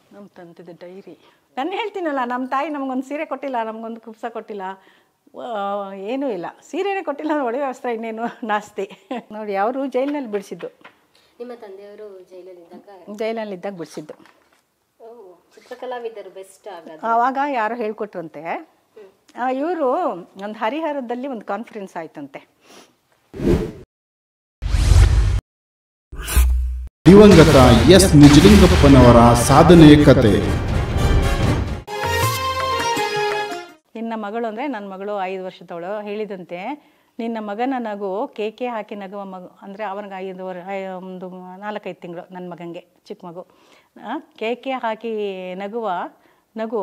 ನಮ್ಮ ತಂದೆದು ಡೈರಿ ನಾನು ಹೇಳ್ತೀನಲ್ಲ ನಮ್ಮ ತಾಯಿ ನಮಗೊಂದು ಸೀರೆ ಕೊಟ್ಟಿಲ್ಲ ನಮಗೊಂದು ಕುಪ್ಸ ಕೊಟ್ಟಿಲ್ಲ ಆ, ಏನೂ ಇಲ್ಲ ಸೀರೆನೇ ಕೊಟ್ಟಿಲ್ಲ ಅಂದ್ರೆ ಒಡವೆ ವಸ್ತ್ರ ಇನ್ನೇನು ನಾಸ್ತಿ ನೋಡಿ ಅವರು ಜೈಲಿನಲ್ಲಿ ಬಿಡಿಸಿದ್ದು ನಿಮ್ಮ ತಂದೆಯವರು ಜೈಲಲ್ಲಿದ್ದಾಗ ಜೈಲಲ್ಲಿದ್ದಾಗ ಬಿಡಿಸಿದ್ದು ಓ ಚಿತ್ರಕಲಾವಿದರು ಬೆಸ್ಟ್ ಆಗ ಆವಾಗ ಯಾರೋ ಹೇಳ್ಕೊಟ್ರಂತೆ ಇವರು ಒಂದು ಹರಿಹರದಲ್ಲಿ ಒಂದು ಕಾನ್ಫರೆನ್ಸ್ ಆಯ್ತಂತೆ ದಿವಂಗತ ಎಸ್ ನಿಜಲಿಂಗಪ್ಪನವರ ಸಾಧನೆಯ ಕತೆ ನಿನ್ನ ಮಗಳು ಅಂದರೆ ನನ್ನ ಮಗಳು ಐದು ವರ್ಷದವಳು ಹೇಳಿದಂತೆ ನಿನ್ನ ಮಗನ ನಗು ಕೇಕೆ ಹಾಕಿ ನಗುವ ಮಗು ಅಂದರೆ ಅವನಿಗೆ ಐದು ವರ್ ಐ- ಒಂದು ನಾಲ್ಕೈದು ತಿಂಗಳು ನನ್ನ ಮಗನಿಗೆ ಚಿಕ್ಕ ಮಗು ಆ, ಕೇಕೆ ಹಾಕಿ ನಗುವ ನಗು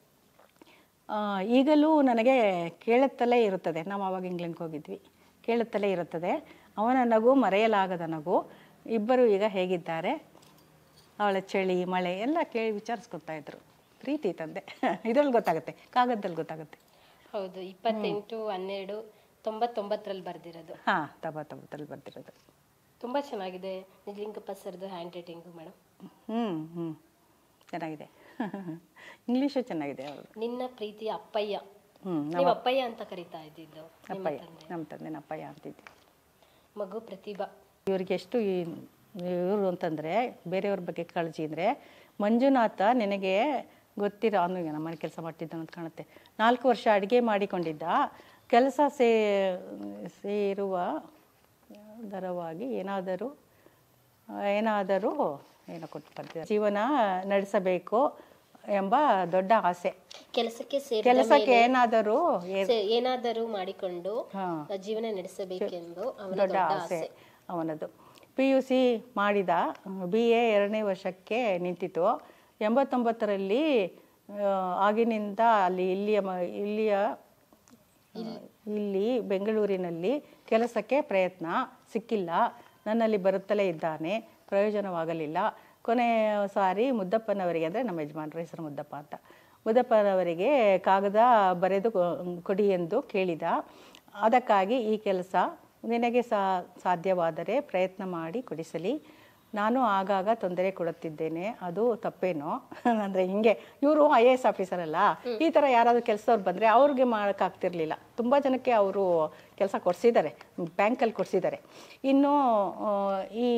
ಆ, ಈಗಲೂ ನನಗೆ ಕೇಳುತ್ತಲೇ ಇರುತ್ತದೆ ನಾವು ಆವಾಗ ಇಂಗ್ಲೆಂಡ್ಗೆ ಹೋಗಿದ್ವಿ ಕೇಳುತ್ತಲೇ ಇರುತ್ತದೆ ಅವನ ನಗು ಮರೆಯಲಾಗದ ನಗು ಇಬ್ಬರು ಈಗ ಹೇಗಿದ್ದಾರೆ ಅವಳ ಚಳಿ ಮಳೆ ಎಲ್ಲ ಕೇಳಿ ವಿಚಾರಿಸ್ಕೊತಾ ಇದ್ರು ಪ್ರೀತಿ ತಂದೆ ಇದ್ರಲ್ಲಿ ಗೊತ್ತಾಗುತ್ತೆ ಕಾಗದದಲ್ಲಿ ಗೊತ್ತಾಗುತ್ತೆ ಹೌದು ಇಪ್ಪತ್ತೆಂಟು ಹನ್ನೆರಡು ತೊಂಬತ್ತೊಂಬತ್ತರಲ್ಲಿ ಬರ್ದಿರೋದು ಹಾಂ ತಬ ತಬದಲ್ಲಿ ಬರ್ತಿರೋದು ತುಂಬಾ ಚೆನ್ನಾಗಿದೆ ನಿಜಲಿಂಗಪ್ಪ ಸರ್ದು ಹ್ಯಾಂಡ್ ರೈಟಿಂಗು ಮೇಡಮ್ ಹ್ಞೂ ಹ್ಞೂ ಚೆನ್ನಾಗಿದೆ ಇಂಗ್ಲೀಷು ಚೆನ್ನಾಗಿದೆ ಅವರು ನಿನ್ನ ಪ್ರೀತಿಯ ಅಪ್ಪಯ್ಯ ಹ್ಞೂ ನೀವು ಅಪ್ಪಯ್ಯ ಅಂತ ಕರಿತಾ ಇದ್ದಿದ್ದು ನಿಮ್ಮ ಅಪ್ಪಯ್ಯ ತಂದೆ ನಮ್ಮ ತಂದೆ ಅಪ್ಪಯ್ಯ ಅಂತಿದ್ದೆ ಮಗು ಪ್ರತಿಭಾ ಇವ್ರಿಗೆ ಎಷ್ಟು ಇವರು ಅಂತಂದರೆ ಬೇರೆಯವ್ರ ಬಗ್ಗೆ ಕಾಳಜಿ ಅಂದರೆ ಮಂಜುನಾಥ ನಿನಗೆ ಗೊತ್ತಿರೋ ಅವನು ನಮ್ಮ ಮನೆ ಕೆಲಸ ಮಾಡ್ತಿದ್ದಾನೆ ಅಂತ ಕಾಣುತ್ತೆ ನಾಲ್ಕು ವರ್ಷ ಅಡುಗೆ ಮಾಡಿಕೊಂಡಿದ್ದ ಕೆಲಸ ಸೇ ಸೇರುವ ದರವಾಗಿ ಏನಾದರೂ ಏನಾದರೂ ಏನೋ ಕೊಟ್ಟು ಬರ್ತಿದ್ದಾರೆ ಜೀವನ ನಡೆಸಬೇಕು ಎಂಬ ದೊಡ್ಡ ಆಸೆ ಕೆಲಸಕ್ಕೆ ಸೇರಿದ ಕೆಲಸಕ್ಕೆ ಏನಾದರೂ ಏ- ಸೇ- ಏನಾದರೂ ಮಾಡಿಕೊಂಡು ಹಾ. ಜೀವನ ನಡೆಸಬೇಕೆಂದು ಅವನ ದೊಡ್ಡ ಆಸೆ ಅವನದು ಪಿ ಯು ಸಿ ಮಾಡಿದ ಬಿ ಎ ಎರಡನೇ ವರ್ಷಕ್ಕೆ ನಿಂತಿತು ಎಂಬತ್ತೊಂಬತ್ತರಲ್ಲಿ ಆ, ಆಗಿನಿಂದ ಅಲ್ಲಿ ಇಲ್ಲಿಯ ಮ- ಇಲ್ಲಿಯ ಇಲ್ಲಿ ಬೆಂಗಳೂರಿನಲ್ಲಿ ಕೆಲಸಕ್ಕೆ ಪ್ರಯತ್ನ ಸಿಕ್ಕಿಲ್ಲ ನನ್ನಲ್ಲಿ ಬರುತ್ತಲೇ ಇದ್ದಾನೆ ಪ್ರಯೋಜನವಾಗಲಿಲ್ಲ ಕೊನೆಯ ಸಾರಿ ಮುದ್ದಪ್ಪನವರಿಗೆ ಅಂದರೆ ನಮ್ಮ ಯಜಮಾನರ ಹೆಸರು ಮುದ್ದಪ್ಪ ಅಂತ ಮುದ್ದಪ್ಪನವರಿಗೆ ಕಾಗದ ಬರೆದು ಕೊ- ಕೊಡಿ ಎಂದು ಕೇಳಿದ ಅದಕ್ಕಾಗಿ ಈ ಕೆಲಸ ನಿನಗೆ ಸಾ ಸಾಧ್ಯವಾದರೆ ಪ್ರಯತ್ನ ಮಾಡಿ ಕೊಡಿಸಲಿ ನಾನು ಆಗಾಗ ತೊಂದರೆ ಕೊಡುತ್ತಿದ್ದೇನೆ ಅದು ತಪ್ಪೇನೋ ಅಂದರೆ ಹಿಂಗೆ ಇವರು ಐ ಎ ಎಸ್ ಆಫೀಸರ್ ಅಲ್ಲ ಈ ಥರ ಯಾರಾದರೂ ಕೆಲಸದವ್ರು ಬಂದರೆ ಅವ್ರಿಗೆ ಮಾಡೋಕ್ಕಾಗ್ತಿರ್ಲಿಲ್ಲ ತುಂಬ ಜನಕ್ಕೆ ಅವರು ಕೆಲಸ ಕೊಡಿಸಿದ್ದಾರೆ ಬ್ಯಾಂಕಲ್ಲಿ ಕೊಡಿಸಿದ್ದಾರೆ ಇನ್ನು ಆ, ಈ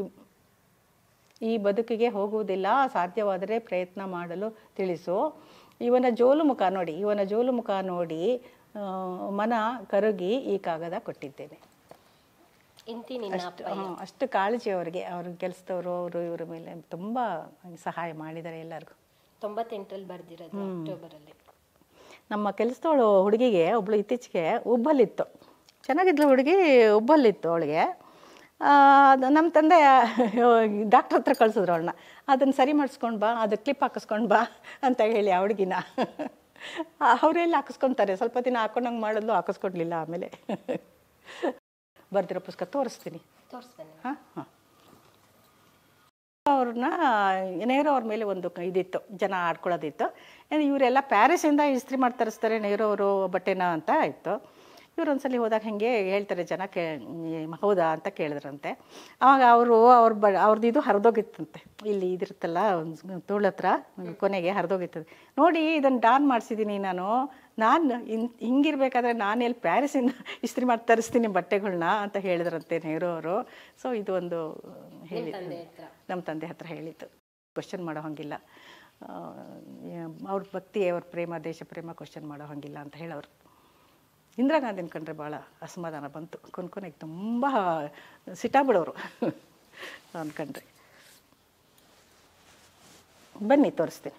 ಈ ಬದುಕಿಗೆ ಹೋಗುವುದಿಲ್ಲ ಸಾಧ್ಯವಾದರೆ ಪ್ರಯತ್ನ ಮಾಡಲು ತಿಳಿಸು ಇವನ ಜೋಲು ಮುಖ ನೋಡಿ ಇವನ ಜೋಲು ಮುಖ ನೋಡಿ ಆ, ಮನ ಕರಗಿ ಈ ಕಾಗದ ಕೊಟ್ಟಿದ್ದೇನೆ ಇಂತಿ ನಿನ್ನ ಅಷ್ಟು ಹಾ, ಅಷ್ಟು ಕಾಳಜಿ ಅವರಿಗೆ ಅವ್ರ ಕೆಲಸದವರು ಅವರು ಇವರ ಮೇಲೆ ತುಂಬ ಸಹಾಯ ಮಾಡಿದ್ದಾರೆ ಎಲ್ಲರಿಗೂ ತೊಂಬತ್ತೆಂಟರಲ್ಲಿ ಬರ್ದಿರೋದು ಅಕ್ಟೋಬರ್ ಅಲ್ಲಿ ನಮ್ಮ ಕೆಲಸದವಳು ಹುಡುಗಿಗೆ ಒಬ್ಳು ಇತ್ತೀಚೆಗೆ ಉಬ್ಬಲಿತ್ತು ಚೆನ್ನಾಗಿದ್ಲು ಹುಡುಗಿ ಉಬ್ಬಲಿತ್ತು ಅವಳಿಗೆ ನಮ್ಮ ತಂದೆ ಡಾಕ್ಟ್ರ್ ಹತ್ರ ಕಳ್ಸಿದ್ರು ಅವಳನ್ನ ಅದನ್ನು ಸರಿ ಮಾಡಿಸ್ಕೊಂಡು ಬಾ ಅದು ಕ್ಲಿಪ್ ಹಾಕಿಸ್ಕೊಂಡು ಬಾ ಅಂತ ಹೇಳಿ ಆ ಹುಡುಗಿನ ಅವರೆಲ್ಲ ಹಾಕಿಸ್ಕೊತಾರೆ ಸ್ವಲ್ಪ ದಿನ ಹಾಕೊಂಡಂಗೆ ಮಾಡಿದ್ಲು ಹಾಕಿಸ್ಕೊಡ್ಲಿಲ್ಲ ಆಮೇಲೆ ಬರ್ದಿರೋ ಪುಸ್ತಕ ತೋರಿಸ್ತೀನಿ ತೋರಿಸ್ತಾನೆ ಹಾಂ ಹಾಂ ಅವ್ರನ್ನ ನೆಹರು ಅವ್ರ ಮೇಲೆ ಒಂದು ಕ- ಇದಿತ್ತು ಜನ ಆಡ್ಕೊಳ್ಳೋದಿತ್ತು ಏನು ಇವರೆಲ್ಲ ಪ್ಯಾರಿಸಿಂದ ಇಸ್ತ್ರಿ ಮಾಡಿ ತರಿಸ್ತಾರೆ ನೆಹರು ಅವರು ಬಟ್ಟೆನ ಅಂತ ಇತ್ತು ಇವ್ರು ಒಂದ್ಸಲಿ ಹೋದಾಗ ಹಿಂಗೆ ಹೇಳ್ತಾರೆ ಜನ ಕೇ ಮ್, ಹೌದಾ ಅಂತ ಕೇಳಿದ್ರಂತೆ ಆವಾಗ ಅವರು ಅವ್ರ ಬ ಅವ್ರದ್ದು ಇದು ಹರಿದೋಗಿತ್ತಂತೆ ಇಲ್ಲಿ ಇದಿರುತ್ತಲ್ಲ ಒಂದು ತೋಳ ಹತ್ರ ಕೊನೆಗೆ ಹರಿದೋಗಿರ್ತದೆ ನೋಡಿ ಇದನ್ನು ಡಾನ್ ಮಾಡಿಸಿದ್ದೀನಿ ನಾನು ನಾನು ಇನ್ ಹಿಂಗಿರ್ಬೇಕಾದ್ರೆ ನಾನು ಎಲ್ಲಿ ಪ್ಯಾರಿಸಿಂದ ಇಸ್ತ್ರಿ ಮಾಡಿ ತರಿಸ್ತೀನಿ ಬಟ್ಟೆಗಳ್ನ ಅಂತ ಹೇಳಿದ್ರಂತೆ ನೆಹರು ಅವರು ಸೊ ಇದು ಒಂದು ಹೇಳಿ ತಂದೆ ಹತ್ರ ನಮ್ಮ ತಂದೆ ಹತ್ರ ಹೇಳಿತ್ತು ಕ್ವಶನ್ ಮಾಡೋ ಹಾಗಿಲ್ಲ ಆ, ಅವ್ರ ಭಕ್ತಿ ಅವ್ರ ಪ್ರೇಮ ದೇಶ ಪ್ರೇಮ ಕ್ವಶನ್ ಮಾಡೋ ಹಾಗಿಲ್ಲ ಅಂತ ಹೇಳೋರು ಇಂದಿರಾ ಗಾಂಧಿನ ಕಂಡ್ರೆ ಭಾಳ ಅಸಮಾಧಾನ ಬಂತು ಕೊನೆ ಕೊನೆಗೆ ತುಂಬ ಸಿಟ್ಟಾಗ್ಬಿಡೋರು ಅಂದ್ಕೊಂಡ್ರೆ ಬನ್ನಿ ತೋರಿಸ್ತೀನಿ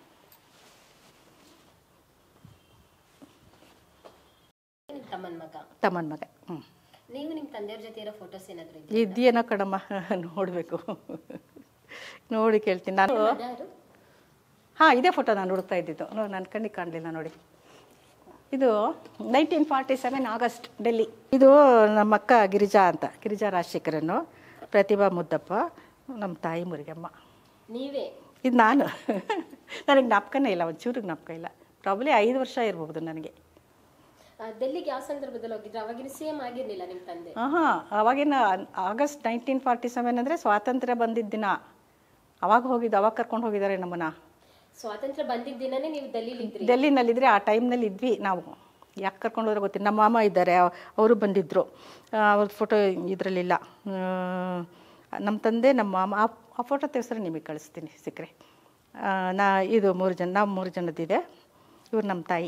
ನಿಮ್ ತಮ್ಮನ ಮಗ ತಮ್ಮನ ಮಗ ಹ್ಞೂ ನೀವು ನಿಮ್ಮ ತಂದೆಯವ್ರ ಜೊತೆ ಇರೋ ಫೋಟೋಸ್ ಏನಾದ್ರು ಇದೆಯಾ ಇದೇನೋ ಕಣಮ್ಮ ನೋಡಬೇಕು ನೋಡಿ ಕೇಳ್ತೀನಿ ನಾನು ಯಾರು ಹಾಂ ಇದೇ ಫೋಟೋ ನಾನು ಹುಡುಕ್ತಾ ಇದ್ದಿದ್ದು ನೋ ನನ್ನ ಕಣ್ಣಿಗೆ ಕಾಣಲಿಲ್ಲ ನೋಡಿ ಇದು nineteen forty seven August Delhi ಇದು ನಮ್ಮ ಅಕ್ಕ ಗಿರಿಜಾ ಅಂತ ಗಿರಿಜಾ ರಾಜಶೇಖರನ್ನು ಪ್ರತಿಭಾ ಮುದ್ದಪ್ಪ ನಮ್ಮ ತಾಯಿ ಮುರಿಗಮ್ಮ ನೀವೇ ಇದು ನಾನು ನನಗೆ ಜ್ಞಾಪಕನೇ ಇಲ್ಲ ಒಂಚೂರು ಜ್ಞಾಪಕ ಇಲ್ಲ ಪ್ರಾಬ್ಲಿ ಐದು ವರ್ಷ ಇರ್ಬೋದು ನನಗೆ ಆ, ಡೆಲ್ಲಿಗೆ ಯಾವ ಸಂದರ್ಭದಲ್ಲಿ ಹೋಗಿದ್ರೆ ಅವಾಗಿನ ಸೇಮ್ ಆಗಿರ್ಲಿಲ್ಲ ನಿಮ್ಮ ತಂದೆ ಹಾಂ ಅವಾಗಿನ ಆಗಸ್ಟ್ ನೈನ್ಟೀನ್ ಫಾರ್ಟಿ ಸೆವೆನ್ ಅಂದರೆ ಸ್ವಾತಂತ್ರ್ಯ ಬಂದಿದ್ದ ದಿನ ಅವಾಗ ಹೋಗಿದ್ದು ಅವಾಗ ಕರ್ಕೊಂಡು ಹೋಗಿದ್ದಾರೆ ನಮ್ಮನ್ನ ಸ್ವಾತಂತ್ರ್ಯ ಬಂದಿದ್ದ ದಿನನೇ ನೀವು ಡೆಲ್ಲಿಲಿ ಇದ್ರಿ ಡೆಲ್ಲಿನಲ್ಲಿದ್ದರೆ ಆ ಟೈಮ್ನಲ್ಲಿ ಇದ್ವಿ ನಾವು ಯಾಕೆ ಕರ್ಕೊಂಡು ಹೋದ್ರೆ ಗೊತ್ತಿಲ್ಲ ನಮ್ಮ ಮಾಮ ಇದ್ದಾರೆ ಅವರು ಬಂದಿದ್ದರು ಅವ್ರ ಫೋಟೋ ಇದರಲ್ಲಿಲ್ಲ ನಮ್ಮ ತಂದೆ ನಮ್ಮ ಮಾಮ ಆ- ಆ ಫೋಟೋ ತೆಗೆಸ್ರೆ ನಿಮಗೆ ಕಳಿಸ್ತೀನಿ ಸಿಕ್ಕರೆ ನಾ ಇದು ಮೂರು ಜನ ನಾವು ಮೂರು ಜನದಿದೆ ಇವ್ರು ನಮ್ಮ ತಾಯಿ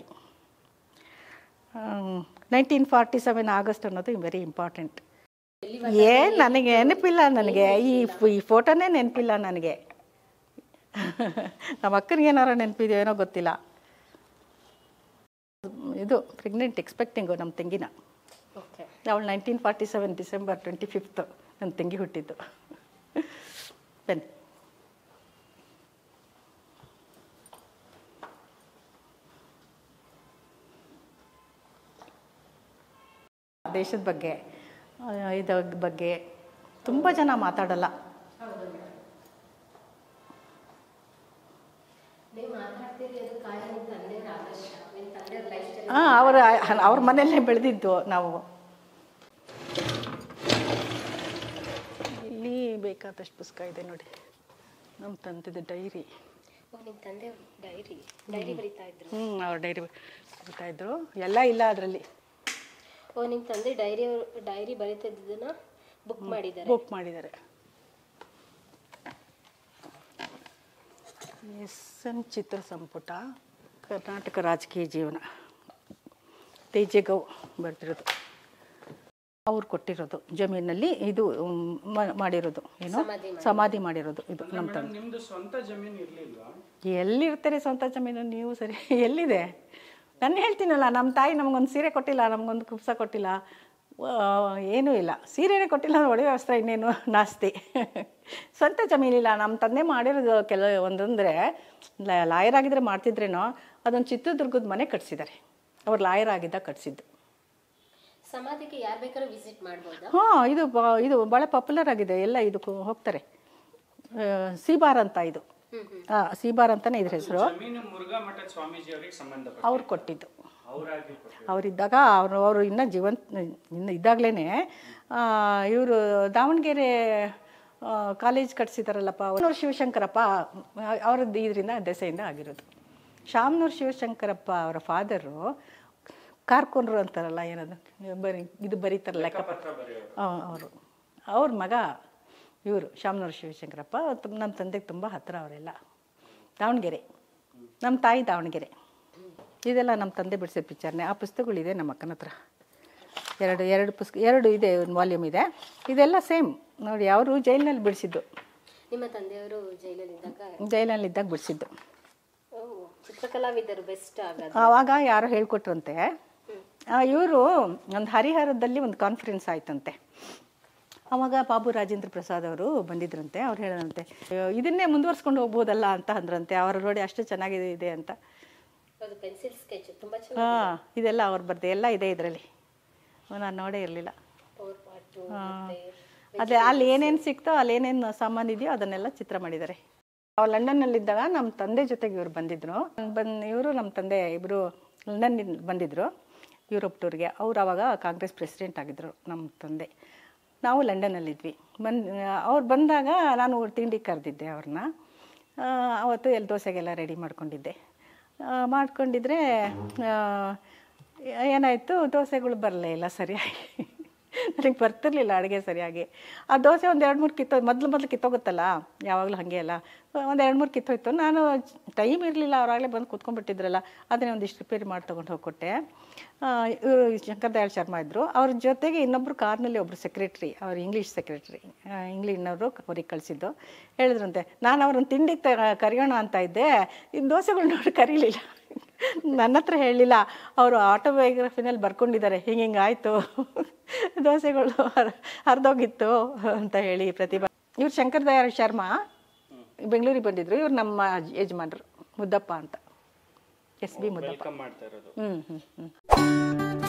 ನೈನ್ಟೀನ್ ಫಾರ್ಟಿ ಸೆವೆನ್ ಆಗಸ್ಟ್ ಅನ್ನೋದು ವೆರಿ ಇಂಪಾರ್ಟೆಂಟ್ ಏನು ನನಗೆ ನೆನಪಿಲ್ಲ ನನಗೆ ಈ ಫ್- ಈ ಫೋಟೋನೇ ನೆನಪಿಲ್ಲ ನನಗೆ ನಮ್ಮ ಅಕ್ಕನಿಗೆ ಏನಾರ ನೆನಪಿದೆಯೋ ಏನೋ ಗೊತ್ತಿಲ್ಲ ಇದು ಪ್ರೆಗ್ನೆಂಟ್ ಎಕ್ಸ್ಪೆಕ್ಟಿಂಗು ನಮ್ಮ ತಂಗಿನ ಓಕೆ ಅವಳು nineteen forty seven December twenty fifth ನನ್ನ ತಂಗಿ ಹುಟ್ಟಿದ್ದು ಬನ್ನಿ ದೇಶದ ಬಗ್ಗೆ ಆ, ಇದ್ರ ಬಗ್ಗೆ ತುಂಬ ಜನ ಮಾತಾಡಲ್ಲ ನೀವು ಮಾತಾಡ್ತೀರಿ ಅದು ಕಾರಣ ನಿಮ್ಮ ತಂದೆಯವರ ಆದರ್ಶ ನಿಮ್ಮ ತಂದೆಯವ್ರ ಲೈಫ್ ಸ್ಟೈಲ್ ಹಾಂ ಅವರ ಅವ್ರ ಮನೆಯಲ್ಲೇ ಬೆಳೆದಿದ್ದು ನಾವು ಇಲ್ಲಿ ಬೇಕಾದಷ್ಟು ಪುಸ್ತಕ ಇದೆ ನೋಡಿ ನಮ್ಮ ತಂದೆದು ಡೈರಿ ಓ ನಿಮ್ಮ ತಂದೆಯವ್ರ ಡೈರಿ ಡೈರಿ ಬರೀತಾ ಇದ್ರು ಹ್ಞೂ ಅವ್ರ ಡೈರಿ ಬರಿತಾ ಇದ್ರು ಎಲ್ಲ ಇಲ್ಲ ಅದರಲ್ಲಿ ಓ ನಿಮ್ಮ ತಂದೆ ಡೈರಿ ಡೈರಿ ಬರೀತಾ ಇದ್ದದನ್ನ ಬುಕ್ ಮಾಡಿದ್ದಾರೆ ಬುಕ್ ಮಾಡಿದ್ದಾರೆ ಎಸ್ ಎನ್ ಚಿತ್ರ ಸಂಪುಟ ಕರ್ನಾಟಕ ರಾಜಕೀಯ ಜೀವನ ತೇಜಗೌ ಬರ್ತಿರೋದು ಅವ್ರು ಕೊಟ್ಟಿರೋದು ಜಮೀನಲ್ಲಿ ಇದು ಮ್, ಮ- ಮಾಡಿರೋದು ಏನು ಸಮಾಧಿ ಸಮಾಧಿ ಮಾಡಿರೋದು ಇದು ನಮ್ಮ ತಂದೆ ನಿಮ್ದು ಸ್ವಂತ ಜಮೀನು ಇರ್ಲಿಲ್ವಾ ಎಲ್ಲಿರ್ತಾರೆ ಸ್ವಂತ ಜಮೀನು ನೀವು ಸರಿ ಎಲ್ಲಿದೆ ನಾನು ಹೇಳ್ತೀನಲ್ಲ ನಮ್ಮ ತಾಯಿ ನಮಗೊಂದು ಸೀರೆ ಕೊಟ್ಟಿಲ್ಲ ನಮಗೊಂದು ಕುಪ್ಸ ಕೊಟ್ಟಿಲ್ಲ ಆ, ಏನೂ ಇಲ್ಲ ಸೀರೆನೇ ಕೊಟ್ಟಿಲ್ಲ ಅಂದ್ರೆ ಒಡವೆ ವಸ್ತ್ರ ಇನ್ನೇನು ನಾಸ್ತಿ ಸ್ವಂತ ಜಮೀನಿಲ್ಲ ನಮ್ಮ ತಂದೆ ಮಾಡಿರೋದು ಕೆಲ ಒಂದಂದರೆ ಲಾಯರ್ ಆಗಿದ್ರೆ ಮಾಡ್ತಿದ್ರೇನೋ ಅದೊಂದು ಚಿತ್ರದುರ್ಗದ ಮನೆ ಕಟ್ಸಿದ್ದಾರೆ ಅವ್ರು ಲಾಯರ್ ಆಗಿದ್ದಾಗ ಕಟ್ಸಿದ್ದು ಸಮಾಧಿಗೆ ಯಾರು ಬೇಕಾದ್ರೂ ವಿಸಿಟ್ ಮಾಡ್ಬೋದಾ ಹಾಂ ಇದು ಬ- ಇದು ಭಾಳ ಪಾಪ್ಯುಲರ್ ಆಗಿದೆ ಎಲ್ಲ ಇದಕ್ಕೂ ಹೋಗ್ತಾರೆ ಆ, ಸೀಬಾರ್ ಅಂತ ಇದು ಹಾಂ ಸೀಬಾರ್ ಅಂತಲೇ ಇದ್ರ ಹೆಸರು ಜಮೀನು ಮುರುಘಾ ಮಠದ ಸ್ವಾಮೀಜಿ ಅವರಿಗೆ ಸಂಬಂಧಪಟ್ಟ ಅವ್ರು ಕೊಟ್ಟಿದ್ದು ಅವರಾಗಿ ಕೊಟ್ಟಿದ್ದು. ಅವರಿದ್ದಾಗ ಅವರು ಅವರು ಇನ್ನೂ ಜೀವಂತ ಇನ್ನು ಇದ್ದಾಗಲೇ ಇವರು ದಾವಣಗೆರೆ ಕಾಲೇಜ್ ಕಟ್ಸಿದಾರಲ್ಲಪ್ಪ ಶಾಮನೂರು ಶಿವಶಂಕರಪ್ಪ ಅವ್ರದ್ದು ಇದರಿಂದ ದೆಸೆಯಿಂದ ಆಗಿರೋದು ಶಾಮನೂರು ಶಿವಶಂಕರಪ್ಪ ಅವರ ಫಾದರು ಕಾರ್ಕೊಂಡ್ರು ಅಂತಾರಲ್ಲ ಏನದು ಬರಿ ಇದು ಬರೀತಾರಲ್ಲ ಲೆಕ್ಕ ಪತ್ರ ಬರೆಯೋರು ಅವರು ಅವ್ರ ಮಗ ಇವರು ಶಾಮನೂರು ಶಿವಶಂಕರಪ್ಪ ತು- ನಮ್ಮ ತಂದೆಗೆ ತುಂಬ ಹತ್ತಿರ ಅವರೆಲ್ಲ ದಾವಣಗೆರೆ ನಮ್ಮ ತಾಯಿ ದಾವಣಗೆರೆ ಇದೆಲ್ಲ ನಮ್ಮ ತಂದೆ ಬಿಡಿಸಿದ ಪಿಕ್ಚರ್ನೇ ಆ ಪುಸ್ತಕಗಳಿದೆ ನಮ್ಮ ಅಕ್ಕನ ಹತ್ರ ಎರಡು ಎರಡು ಪುಸ್ತಕ ಎರಡು ಇದೆ ಒಂದು ವಾಲ್ಯೂಮ್ ಇದೆ ಇದೆಲ್ಲ ಸೇಮ್ ನೋಡಿ ಅವರು ಜೈಲಿನಲ್ಲಿ ಬಿಡಿಸಿದ್ದು ನಿಮ್ಮ ತಂದೆಯವರು ಜೈಲಲ್ಲಿದ್ದಾಗ ಜೈಲಿನಲ್ಲಿದ್ದಾಗ ಬಿಡಿಸಿದ್ದು ಓ ಚಿತ್ರಕಲಾವಿದರು ಬೆಸ್ಟ್ ಆಗೋದು ಆವಾಗ ಯಾರೋ ಹೇಳ್ಕೊಟ್ರಂತೆ ಇವರು ಒಂದು ಹರಿಹರದಲ್ಲಿ ಒಂದು ಕಾನ್ಫರೆನ್ಸ್ ಆಯ್ತಂತೆ ಅವಾಗ ಬಾಬು ರಾಜೇಂದ್ರ ಪ್ರಸಾದ್ ಅವರು ಬಂದಿದ್ರಂತೆ ಅವ್ರು ಹೇಳದಂತೆ ಇದನ್ನೇ ಮುಂದುವರ್ಸ್ಕೊಂಡು ಹೋಗ್ಬೋದಲ್ಲ ಅಂತ ಅಂದ್ರಂತೆ ಅವರ ನೋಡಿ ಅಷ್ಟು ಚೆನ್ನಾಗಿದೆ ಇದೆ ಅಂತ ಅದು ಪೆನ್ಸಿಲ್ ಸ್ಕೆಚ್ ತುಂಬಾ ಚೆನ್ನಾಗಿ ಹಾಂ ಇದೆಲ್ಲ ಅವ್ರು ಬರ್ದೆ ಎಲ್ಲ ಇದೆ ಇದರಲ್ಲಿ ನಾನು ನೋಡೇ ಇರಲಿಲ್ಲ ಪವರ್ ಪಾಟು ಅದೇ ಅಲ್ಲಿ ಏನೇನು ಸಿಕ್ತೋ ಅಲ್ಲಿ ಏನೇನು ಸಾಮಾನು ಇದೆಯೋ ಅದನ್ನೆಲ್ಲ ಚಿತ್ರ ಮಾಡಿದ್ದಾರೆ ನಾವು ಲಂಡನ್ನಲ್ಲಿದ್ದಾಗ ನಮ್ಮ ತಂದೆ ಜೊತೆಗೆ ಇವರು ಬಂದಿದ್ರು ಬಂದು ಇವರು ನಮ್ಮ ತಂದೆ ಇಬ್ಬರು ಲಂಡನ್ ಬಂದಿದ್ದರು ಯುರೋಪ್ ಟೂರ್ಗೆ ಅವ್ರು ಆವಾಗ ಕಾಂಗ್ರೆಸ್ ಪ್ರೆಸಿಡೆಂಟ್ ಆಗಿದ್ದರು ನಮ್ಮ ತಂದೆ ನಾವು ಲಂಡನ್ನಲ್ಲಿದ್ವಿ ಬಂದು ಅವ್ರು ಬಂದಾಗ ನಾನು ತಿಂಡಿ ಕರೆದಿದ್ದೆ ಅವ್ರನ್ನ ಆ, ಅವತ್ತು ಎಲ್ಲಿ ದೋಸೆಗೆಲ್ಲ ರೆಡಿ ಮಾಡ್ಕೊಂಡಿದ್ದೆ ಆ, ಮಾಡ್ಕೊಂಡಿದ್ರೆ ಆ, ಏನಾಯಿತು ದೋಸೆಗಳು ಬರಲೇ ಇಲ್ಲ ಸರಿಯಾಗಿ ನನಗೆ ಬರ್ತಿರ್ಲಿಲ್ಲ ಅಡುಗೆ ಸರಿಯಾಗಿ ಆ ದೋಸೆ ಒಂದು ಎರಡು ಮೂರು ಕಿತ್ತೋ ಮೊದಲು ಮೊದಲು ಕಿತ್ತೋಗುತ್ತಲ್ಲ ಯಾವಾಗಲೂ ಹಾಗೆ ಅಲ್ಲ ಒಂದು ಎರಡು ಮೂರು ಕಿತ್ತೋಯ್ತು ನಾನು ಟೈಮ್ ಇರಲಿಲ್ಲ ಅವರಾಗಲೇ ಬಂದು ಕೂತ್ಕೊಂಡ್ಬಿಟ್ಟಿದ್ರಲ್ಲ ಅದನ್ನೇ ಒಂದಿಷ್ಟು ರಿಪೇರಿ ಮಾಡಿ ತೊಗೊಂಡು ಹೋಗ್ಕೊಟ್ಟೆ ಇವರು ಶಂಕರ್ ದಯಾಳ್ ಶರ್ಮಾ ಇದ್ದರು ಅವ್ರ ಜೊತೆಗೆ ಇನ್ನೊಬ್ಬರು ಕಾರ್ನಲ್ಲಿ ಒಬ್ಬರು ಸೆಕ್ರೆಟ್ರಿ ಅವ್ರು ಇಂಗ್ಲೀಷ್ ಸೆಕ್ರೆಟ್ರಿ ಇಂಗ್ಲೀಷ್ನವರು ಅವ್ರಿಗೆ ಕಳಿಸಿದ್ದು ಹೇಳಿದ್ರಂತೆ ನಾನು ಅವ್ರನ್ನ ತಿಂಡಿಗೆ ತ ಕರೆಯೋಣ ಅಂತ ಇದ್ದೆ ಈ ದೋಸೆಗಳು ನೋಡಿ ಕರೀಲಿಲ್ಲ ನನ್ನ ಹತ್ರ ಹೇಳಲಿಲ್ಲ ಅವರು ಆಟೋಬಯೋಗ್ರಫಿನಲ್ಲಿ ಬರ್ಕೊಂಡಿದ್ದಾರೆ ಹಿಂಗೆ ಹಿಂಗೆ ಆಯಿತು ದೋಸೆಗಳು ಹರ್ ಹರಿದೋಗಿತ್ತು ಅಂತ ಹೇಳಿ ಪ್ರತಿಭಾ ಇವ್ರು ಶಂಕರ್ ದಯಾಳ್ ಶರ್ಮಾ ಬೆಂಗಳೂರಿಗೆ ಬಂದಿದ್ರು ಇವ್ರು ನಮ್ಮ ಯಜಮಾನರು ಮುದ್ದಪ್ಪ ಅಂತ ಎಸ್ ಬಿ ಮುದ್ದಪ್ಪ ವೆಲ್ಕಮ್ ಮಾಡ್ತಾ ಇರೋದು ಹ್ಞೂ ಹ್ಞೂ ಹ್ಞೂ